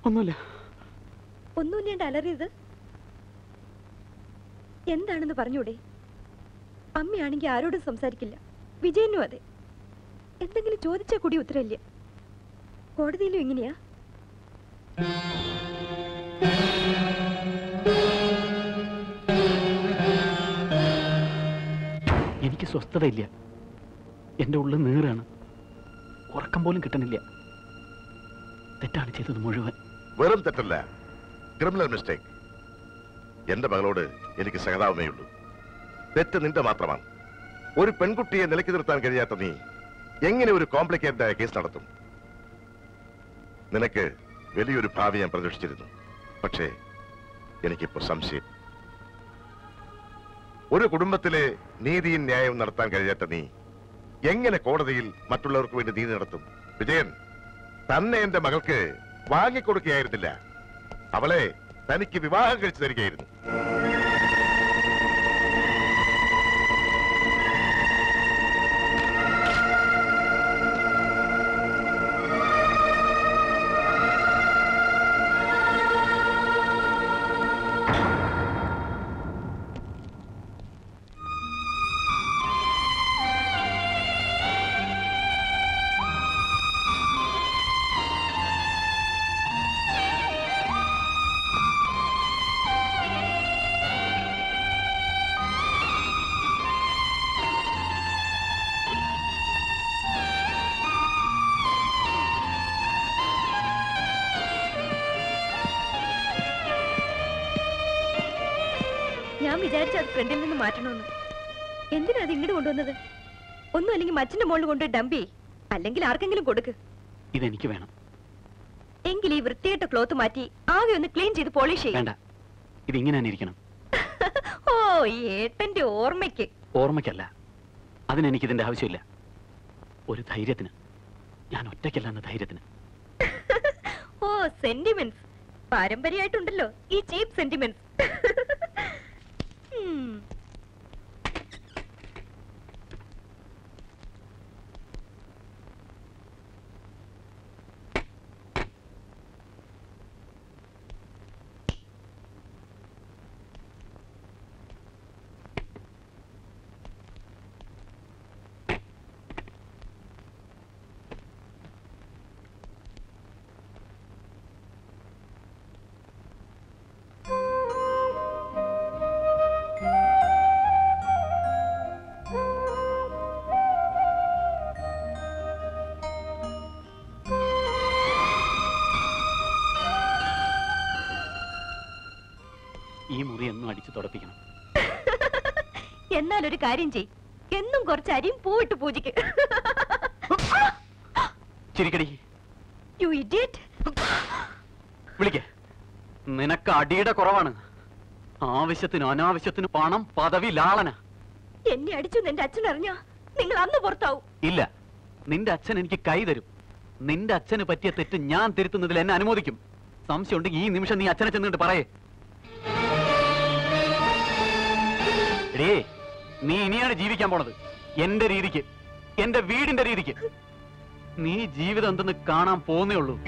ഒന്നുമില്ല ഒന്നുമില്ലാണ്ട് അലറിയത് എന്താണെന്ന് പറഞ്ഞൂടെ അമ്മയാണെങ്കിൽ ആരോടും സംസാരിക്കില്ല വിജയനും അതെ എന്തെങ്കിലും ചോദിച്ചാൽ കൂടി ഉത്തരവില്ല കോടതിയിലും ഇങ്ങനെയാ എനിക്ക് സ്വസ്ഥതയില്ല എൻ്റെ ഉള്ളിൽ നീറാണ് ഉറക്കം പോലും കിട്ടണില്ല തെറ്റാണ് ചെയ്തത് മുഴുവൻ വെറും തെറ്റല്ല ക്രിമിനൽ മിസ്റ്റേക്ക് എന്റെ മകളോട് എനിക്ക് സഹതാപമേ ഉള്ളൂ തെറ്റ് നിന്റെ മാത്രമാണ് ഒരു പെൺകുട്ടിയെ നിലയ്ക്ക് നിർത്താൻ കഴിയാത്ത നീ എങ്ങനെ ഒരു കോംപ്ലിക്കേറ്റഡ് ആയ കേസ് നടത്തും നിനക്ക് വലിയൊരു ഭാവി ഞാൻ പ്രതീക്ഷിച്ചിരുന്നു പക്ഷേ എനിക്കിപ്പോ സംശയം ഒരു കുടുംബത്തിലെ നീതിയും ന്യായവും നടത്താൻ കഴിയാത്ത നീ എങ്ങനെ കോടതിയിൽ മറ്റുള്ളവർക്ക് വേണ്ടി നീതി നടത്തും വിജയൻ തന്നെ എന്റെ മകൾക്ക് വാങ്ങിക്കൊടുക്കുകയായിരുന്നില്ല അവളെ തനിക്ക് വിവാഹം കഴിച്ചു തരികയായിരുന്നു ഞാൻ വിചാരിച്ചു അത് ഫ്രണ്ടിൽ നിന്ന് മാറ്റണമെന്ന് എന്തിനാ അത് ഇങ്ങോട്ട് കൊണ്ടുവന്നത് ഒന്നും അല്ലെങ്കിൽ മച്ചിന്റെ മുകളിൽ കൊണ്ട് ഡംപി അല്ലെങ്കിൽ ആർക്കെങ്കിലും കൊടുക്ക് ഇതെനിക്ക് വേണം എങ്കിൽ ഈ വൃത്തികെട്ട ക്ലോത്ത് മാറ്റി ആകെ ഒന്ന് ക്ലീൻ ചെയ്ത് പോളിഷ് ചെയ്യും വേണ്ട ഇതിങ്ങനെ തന്നെ ഇരിക്കണം ഓ ഈ ഏട്ടന്റെ ഓർമ്മയ്ക്ക് ഓർമ്മയ്ക്കല്ല അതിനെനിക്ക് ഇതിന്റെ ആവശ്യമില്ല ഒരു ധൈര്യത്തിന് ഞാൻ ഒറ്റയ്ക്കല്ല എന്ന ധൈര്യത്തിന് ഓ സെന്റിമെന്റ്സ് പാരമ്പര്യമായിട്ടുണ്ടല്ലോ ഈ ചീപ്പ് സെന്റിമെന്റ്സ് ഈ മുറി എന്നും അടിച്ചു തുടപ്പിക്കണം എന്നാൽ ഒരു കാര്യം ചെയ് എന്നും കുറച്ച് അരിയും പൂവിട്ട് പൂജിക്ക് ചിരിക്കടി യു ഇഡിയറ്റ് വിളിക്ക നിനക്ക് അടിയുടെ കുറവാണ് ആവശ്യത്തിന് അനാവശ്യത്തിന് പണം പദവി ലാളന എന്നെ അടിച്ചു എന്റെ അച്ഛൻ അറിഞ്ഞാ നിങ്ങൾ അന്ന് പുറത്താവും ഇല്ല നിന്റെ അച്ഛൻ എനിക്ക് കൈ തരും നിന്റെ അച്ഛന് പറ്റിയ തെറ്റ് ഞാൻ തിരുത്തുന്നതിൽ എന്നെ അനുമോദിക്കും സംശയം ഉണ്ടെങ്കിൽ ഈ നിമിഷം നീ അച്ഛനെ ചെന്നിട്ട് പറയേ എടീ നീ ഇനിയാണ് ജീവിക്കാൻ പോണത് എന്റെ രീതിക്ക് എന്റെ വീടിന്റെ രീതിക്ക് നീ ജീവിതം എന്തെന്ന് കാണാൻ പോന്നേ ഉള്ളൂ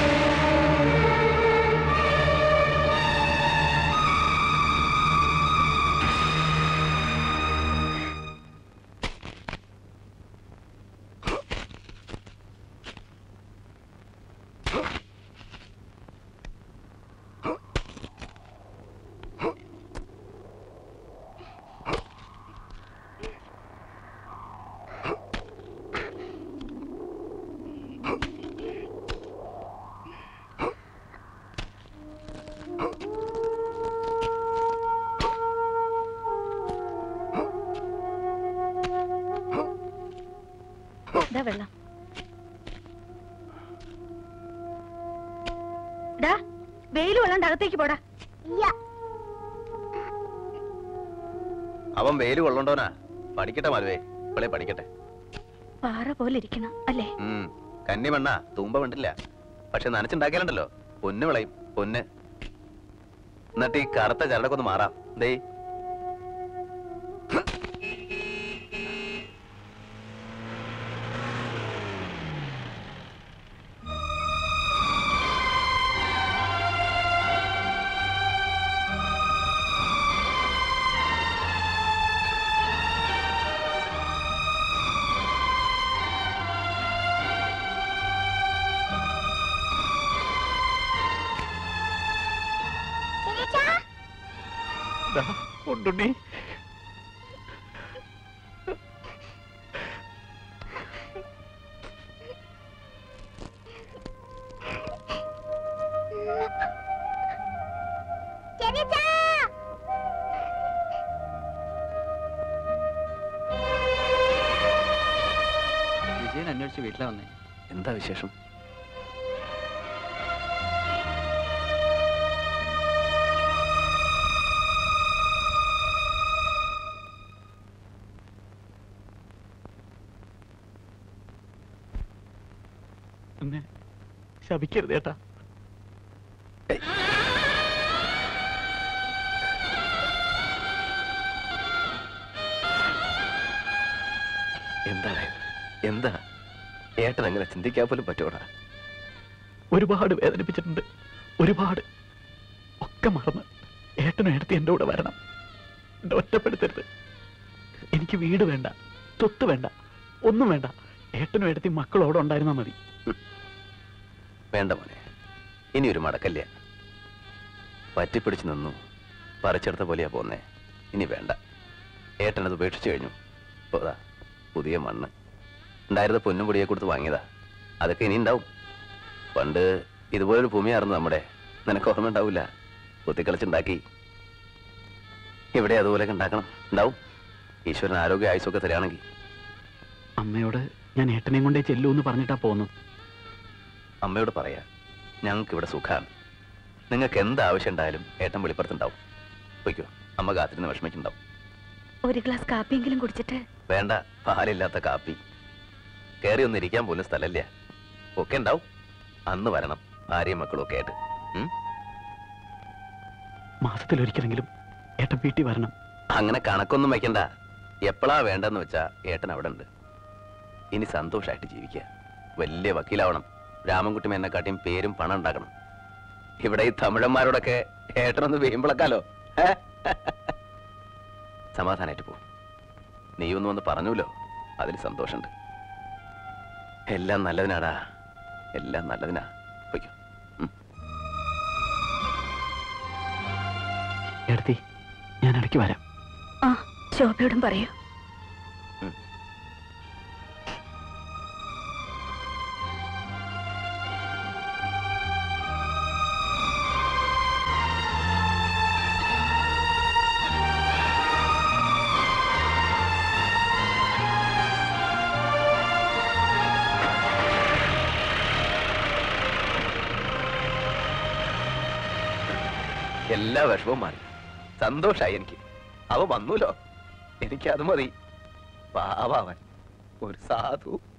ദാ വെള്ളം ഡാ വെയിൽ കൊള്ളാണ്ട് അകത്തേക്ക് പോടാ അവൻ വെയിൽ കൊള്ളണ്ടോനാ പഠിക്കട്ടെ മരുവേ ഇപ്പളെ പഠിക്കട്ടെ പാറ പോലെ ഇരിക്കണം അല്ലേ ഉം കന്നി മണ്ണ തൂമ്പ വേണ്ടില്ല പക്ഷെ നനച്ചുണ്ടാക്കിയാലുണ്ടല്ലോ പൊന്ന് വിളയും പൊന്ന് എന്നിട്ട് ഈ കറുത്ത ചരടൊക്കെ ഒന്ന് മാറാം ദേ ദാ, ഉണ്ടുണ്ണി വിജയൻ അന്വേഷിച്ച് വീട്ടിലാ വന്നേ എന്താ വിശേഷം എന്നെ ശപിക്കരുത് ഏട്ടാ ഏയ്. എന്താണ് ഇത്? എന്താ ഏട്ടൻ അങ്ങനെ ചിന്തിക്കാൻ പോലും പറ്റൂടാ ഒരുപാട് വേദനിപ്പിച്ചിട്ടുണ്ട് ഒരുപാട് ഒക്കെ മറന്ന് ഏട്ടനും എടുത്ത് എൻ്റെ കൂടെ വരണം എന്നെ ഒറ്റപ്പെടുത്തരുത് എനിക്ക് വീട് വേണ്ട സ്വത്ത് വേണ്ട ഒന്നും വേണ്ട ഏട്ടനും എടുത്തി മക്കളോടെ ഉണ്ടായിരുന്നാ മതി വേണ്ട മോനെ ഇനി ഒരു മടക്കല്ല പറ്റിപ്പിടിച്ച് നിന്നു പറിച്ചെടുത്ത പോലെയാ പോന്നേ ഇനി വേണ്ട ഏട്ടനത് ഉപേക്ഷിച്ചു കഴിഞ്ഞു പോതാ പുതിയ മണ്ണ് ഉണ്ടായിരുന്ന പൊന്നും പൊടിയെ കൊടുത്ത് വാങ്ങിയതാ അതൊക്കെ ഇനി ഉണ്ടാവും പണ്ട് ഇതുപോലൊരു ഭൂമിയായിരുന്നു നമ്മുടെ നിനക്ക് ഓർമ്മ ഉണ്ടാവില്ല കുത്തിക്കളിച്ചുണ്ടാക്കി ഇവിടെ അതുപോലെയൊക്കെ ഉണ്ടാക്കണം ഉണ്ടാവും ഈശ്വരൻ ആരോഗ്യ ആയുസൊക്കെ തരികയാണെങ്കിൽ അമ്മയോട് ഞാൻ ഏട്ടനെയും കൊണ്ടേ ചെല്ലൂ എന്ന് പറഞ്ഞിട്ടാ പോന്നു അമ്മയോട് പറയാ ഞങ്ങൾക്ക് ഇവിടെ സുഖാണ് നിങ്ങൾക്ക് എന്ത് ആവശ്യം ഉണ്ടായാലും ഏട്ടൻ വെളിപ്പുറത്തുണ്ടാവും പൊയ്ക്കോ അമ്മ കാത്തിരുന്ന് വിഷമിക്കുണ്ടാവും ഒരു ഗ്ലാസ് കാപ്പിയെങ്കിലും കുടിച്ചിട്ട് വേണ്ട പാലില്ലാത്ത കാപ്പി കയറി ഒന്ന് ഇരിക്കാൻ പോലും സ്ഥലമില്ല ഒക്കെ ഉണ്ടാവും അന്ന് വരണം ഭാര്യയും മക്കളും ഒക്കെ ആയിട്ട് ഉം? മാസത്തിലൊരിക്കലെങ്കിലും ഏട്ടൻ വീട്ടിൽ വരണം അങ്ങനെ കണക്കൊന്നും വെക്കണ്ട എപ്പോഴാ വേണ്ടെന്ന് വെച്ചാ ഏട്ടൻ അവിടെ ഉണ്ട് ഇനി സന്തോഷമായിട്ട് ജീവിക്കുക വലിയ വക്കീലാവണം രാമൻകുട്ടി എന്നെക്കാട്ടിയും പേരും പണം ഉണ്ടാക്കണം ഇവിടെ ഈ തമിഴന്മാരോടൊക്കെ ഏട്ടനൊന്ന് വീമ്പിളക്കാലോ ഏ? സമാധാനായിട്ട് പോ നീ ഒന്ന് വന്ന് പറഞ്ഞൂലോ അതിൽ സന്തോഷമുണ്ട് എല്ലാം നല്ലതിനാടാ എല്ലാം നല്ലതിനാ പൊയ്ക്കോ എടുത്തി ഞാൻ ഇടയ്ക്ക് വരാം ആ ശോഭയോടും പറയൂ എല്ലാ വിഷമവും മാറി സന്തോഷായി എനിക്ക് അവ വന്നൂലോ എനിക്ക് അത് മതി പാവാവൻ ഒരു സാധു